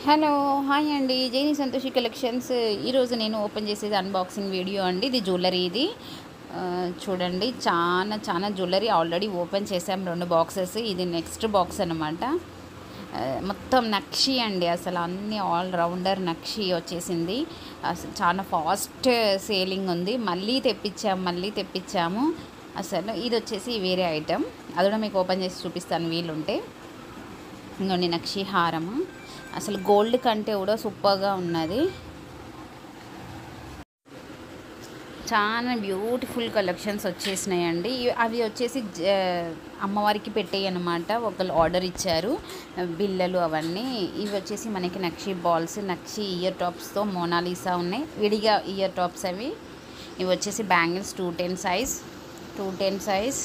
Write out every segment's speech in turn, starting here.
hello hi అండి జైని Santoshi collections ఈరోజు నేను ఓపెన్ చేసేది అన్బాక్సింగ్ వీడియో అండి ఇది జ్యువెలరీ ఇది ఆ, చూడండి చాలా చాలా జ్యువెలరీ ఆల్రెడీ ఓపెన్ చేసాం రెండు బాక్సెస్ ఇది నెక్స్ట్ బాక్స్ అనమాట ఆ, మొత్తం నక్షి అండి అసలు అన్ని ఆల్ రౌండర్ నక్షి వచ్చేసింది అసలు చాలా ఫాస్ట్ సేలింగ్ ఉంది మళ్ళీ తెప్పించాము మళ్ళీ తెప్పించాము అసలు ఇది వచ్చేసి వేరే ఐటెం అది కూడా మీకు ఓపెన్ చేసి చూపిస్తాను వీలుంటే ఇంకోండి నక్షి హారము అసలు గోల్డ్ కంటే కూడా సూపర్గా ఉన్నది చాలా బ్యూటిఫుల్ కలెక్షన్స్ వచ్చేసినాయండి ఇవి- అవి వచ్చేసి జ- అమ్మవారికి పెట్టేయి అనమాట ఒకళ్ళు ఆర్డర్ ఇచ్చారు బిల్లలు అవన్నీ ఇవి వచ్చేసి మనకి నక్షి బాల్స్ నక్షి ఇయర్ టాప్స్తో మోనాలిసా ఉన్నాయి విడిగా ఇయర్ టాప్స్ అవి ఇవి వచ్చేసి bangles two ten size two ten size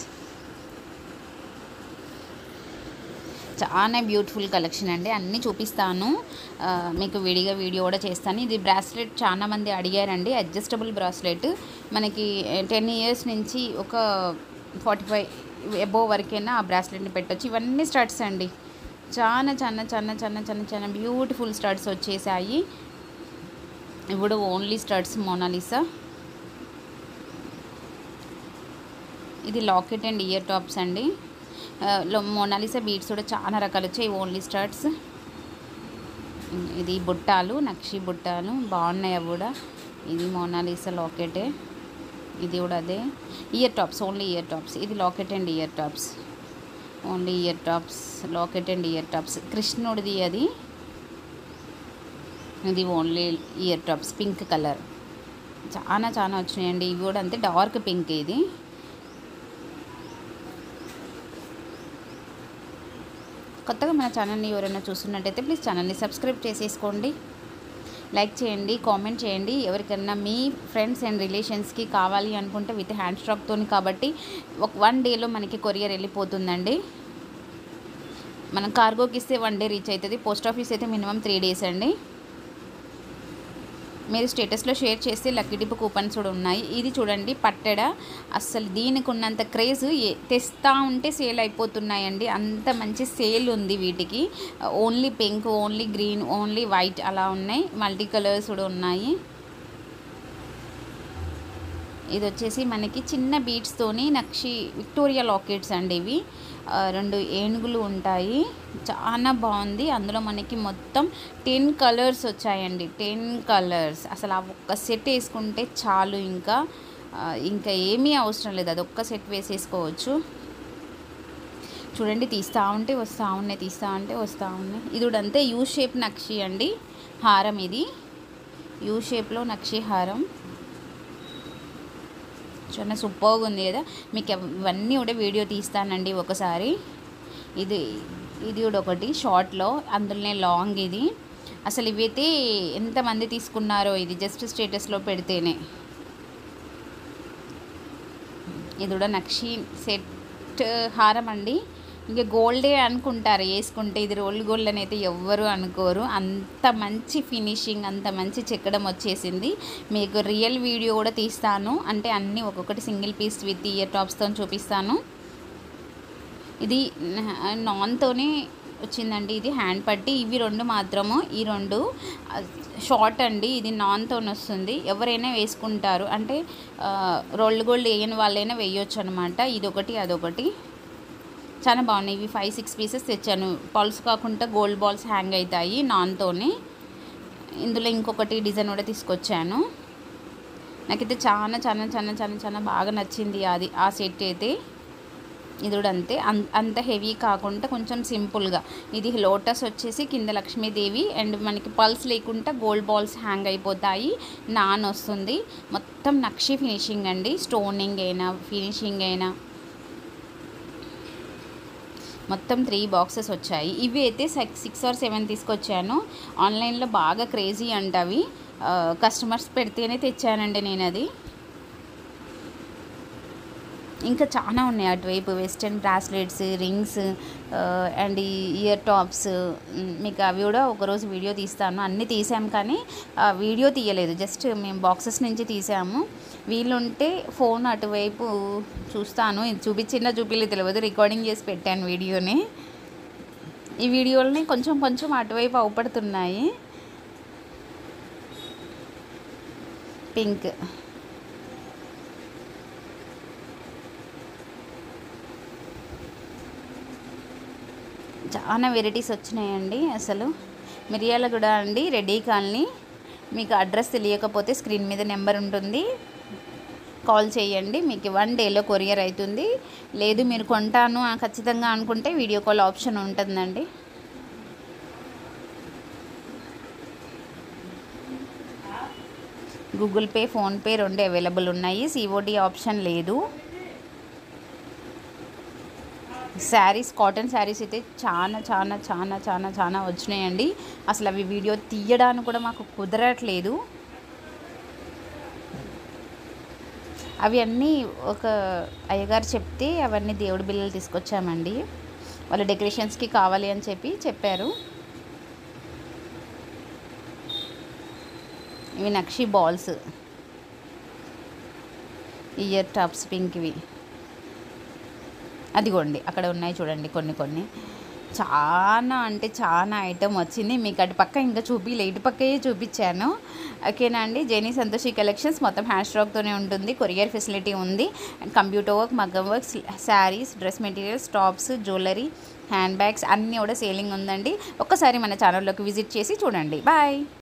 చాలా బ్యూటిఫుల్ కలెక్షన్ అండి అన్నీ చూపిస్తాను ఆ, మీకు విడిగా వీడియో కూడా చేస్తాను ఇది బ్రాస్లెట్ చాలా మంది అడిగారండి అడ్జస్టబుల్ బ్రాస్లెట్ మనకి టెన్ ఇయర్స్ నుంచి ఒక ఫార్టీ ఫైవ్ ఎబో వరకైనా ఆ బ్రాస్లెట్ని పెట్టొచ్చు ఇవన్నీ స్టడ్స్ అండి చాలా చాలా చాలా చాలా చాలా చాలా బ్యూటిఫుల్ స్టడ్స్ వచ్చేసాయి ఇప్పుడు ఓన్లీ స్టడ్స్ మోనాలిసా ఇది లాకెట్ అండ్ ఇయర్ టాప్స్ అండి ఆ, లో- మోనాలిసా బీడ్స్ కూడా చాలా రకాలు వచ్చాయి ఓన్లీ స్టార్ట్స్ ఇది బుట్టాలు నక్షి బుట్టాలు బాగున్నాయి అవి కూడా ఇది మోనాలిసా లాకెటే ఇది కూడా అదే ear tops only ear tops ఇది locket and ear tops only ear tops locket and ear tops కృష్ణుడిది అది ఇది only ear tops pink colour చాలా చాలా వచ్చినాయండి ఇవి కూడా అంతే డార్క్ పింక్ ఇది కొత్తగా మన ఛానల్ని ఎవరైనా చూస్తున్నట్టయితే ప్లీజ్ ఛానల్ని సబ్స్క్రైబ్ చేసేసుకోండి లైక్ చేయండి కామెంట్ చేయండి ఎవరికైనా మీ ఫ్రెండ్స్ అండ్ రిలేషన్స్కి కావాలి అనుకుంటే విత్ హ్యాండ్ స్టాక్తో కాబట్టి ఒక వన్ డేలో మనకి కొరియర్ వెళ్ళిపోతుందండి మనం కార్గోకి ఇస్తే వన్ డే రీచ్ అవుతుంది పోస్ట్ ఆఫీస్ అయితే మినిమం త్రీ డేస్ అండి మీరు స్టేటస్లో షేర్ చేస్తే లక్కీ డిప్ కూపన్స్ కూడా ఉన్నాయి ఇది చూడండి పట్టెడ అస్సలు దీనికి ఉన్నంత క్రేజ్ ఏ- తెస్తా ఉంటే సేల్ అయిపోతున్నాయండి అంత మంచి సేల్ ఉంది వీటికి only pink only green only white అలా ఉన్నాయి మల్టీ కలర్స్ కూడా ఉన్నాయి ఇది వచ్చేసి మనకి చిన్న బీట్స్తోని నక్షి విక్టోరియా లాకెట్స్ అండి ఇవి ఆ, రెండు ఏనుగులు ఉంటాయి చాలా బాగుంది అందులో మనకి మొత్తం టెన్ కలర్స్ వచ్చాయండి టెన్ కలర్స్ అసలు ఆ ఒక్క సెట్ వేసుకుంటే చాలు ఇంకా ఆ, ఇంకా ఏమీ అవసరం లేదు అది ఒక్క సెట్ వేసేసుకోవచ్చు చూడండి తీస్తూ ఉంటే వస్తూ ఉన్నాయి తీస్తూ ఉంటే వస్తూ ఉన్నాయి ఇది కూడా అంతే యూ షేప్ నక్షి అండి హారం ఇది యూ షేప్లో నక్షి హారం చాలా సూపర్గా ఉంది కదా మీకు ఇవ- ఇవన్నీ కూడా వీడియో తీస్తానండి ఒకసారి ఇది ఇది కూడా ఒకటి షార్ట్లో అందులోనే లాంగ్ ఇది అసలు ఇవైతే ఎంతమంది తీసుకున్నారో ఇది జస్ట్ స్టేటస్లో పెడితేనే ఇది కూడా నక్షి సెట్ హారం అండి ఇంకా గోల్డే అనుకుంటారు వేసుకుంటే ఇది రోల్ గోల్డ్ అని అయితే ఎవ్వరు అనుకోరు అంత మంచి ఫినిషింగ్ అంత మంచి చెక్కడం వచ్చేసింది మీకు రియల్ వీడియో కూడా తీస్తాను అంటే అన్నీ ఒక్కొక్కటి సింగిల్ పీస్ విత్ ఇయర్ టాప్స్తో చూపిస్తాను ఇది నా- నాన్తోనే వచ్చిందండి ఇది హ్యాండ్ పట్టి ఇవి రెండు మాత్రము ఈ రెండు ఆ, షార్ట్ అండి ఇది నాన్తో వస్తుంది ఎవరైనా వేసుకుంటారు అంటే ఆ, రోల్డ్ గోల్డ్ వేయని వాళ్ళైనా వేయొచ్చు అనమాట ఇదొకటి అదొకటి చాలా బాగున్నాయి ఇవి ఫైవ్ సిక్స్ పీసెస్ తెచ్చాను పల్స్ కాకుండా గోల్డ్ బాల్స్ హ్యాంగ్ అవుతాయి నాన్తోనే ఇందులో ఇంకొకటి డిజైన్ కూడా తీసుకొచ్చాను నాకైతే చాలా చాలా చాలా చాలా చాలా బాగా నచ్చింది అది ఆ సెట్ అయితే ఇది కూడా అంతే అన్- అంత హెవీ కాకుండా కొంచెం సింపుల్గా ఇది లోటస్ వచ్చేసి కింద లక్ష్మీదేవి అండ్ మనకి పల్స్ లేకుండా గోల్డ్ బాల్స్ హ్యాంగ్ అయిపోతాయి నాన్ వస్తుంది మొత్తం నక్షి ఫినిషింగ్ అండి స్టోనింగ్ అయినా ఫినిషింగ్ అయినా మొత్తం త్రీ బాక్సెస్ వచ్చాయి ఇవి అయితే సిక్స్ ఆర్ సెవెన్ తీసుకొచ్చాను ఆన్లైన్లో బాగా క్రేజీ అంట అవి కస్టమర్స్ పెడితేనే తెచ్చానండి నేను అది ఇంకా చాలా ఉన్నాయి అటువైపు western bracelets rings and ear tops మీకు అవి కూడా ఒకరోజు వీడియో తీస్తాను అన్నీ తీసాం కానీ ఆ వీడియో తీయలేదు జస్ట్ మేము బాక్సెస్ నుంచి తీసాము వీలుంటే ఫోన్ అటువైపు చూస్తాను ఇది చూపించినా చూపించలేదు తెలియదు రికార్డింగ్ చేసి పెట్టాను వీడియోని ఈ వీడియోలని కొంచెం కొంచెం అటువైపు అవుపడుతున్నాయి పింక్ చాలా వెరైటీస్ వచ్చినాయండి అసలు మిరియాలగూడ అండి రెడీ కాలనీ మీకు అడ్రస్ తెలియకపోతే స్క్రీన్ మీద నెంబర్ ఉంటుంది కాల్ చేయండి మీకు వన్ డేలో కొరియర్ అవుతుంది లేదు మీరు కొంటాను ఆ, ఖచ్చితంగా అనుకుంటే వీడియో కాల్ ఆప్షన్ ఉంటుందండి గూగుల్ పే ఫోన్పే రెండు అవైలబుల్ ఉన్నాయి సిఓడి ఆప్షన్ లేదు శారీస్ కాటన్ శారీస్ అయితే చాలా చాలా చాలా చాలా చాలా వచ్చినాయండి అసలు అవి వీడియో తీయడానికి కూడా మాకు కుదరట్లేదు అవి అన్నీ ఒక అయ్యగారు చెప్తే అవన్నీ దేవుడి బిల్లలు తీసుకొచ్చామండి వాళ్ళ డెకరేషన్స్కి కావాలి అని చెప్పి చెప్పారు ఇవి నక్షి బాల్స్ ఇయర్ టాప్స్ పింక్వి అదిగోండి అక్కడ ఉన్నాయి చూడండి కొన్ని కొన్ని చాలా అంటే చాలా ఐటెం వచ్చింది మీకు అటు పక్క ఇంకా చూపి ఇటు పక్కే చూపించాను ఓకేనా అండి జెనీ సంతోషి కలెక్షన్స్ మొత్తం హ్యాండ్ స్టాక్తోనే ఉంటుంది కొరియర్ ఫెసిలిటీ ఉంది అండ్ కంప్యూటర్ వర్క్ మగ్గం work saris dress materials tops jewellery hand bags అన్నీ కూడా సేలింగ్ ఉందండి ఒక్కసారి మన ఛానల్లోకి విజిట్ చేసి చూడండి బాయ్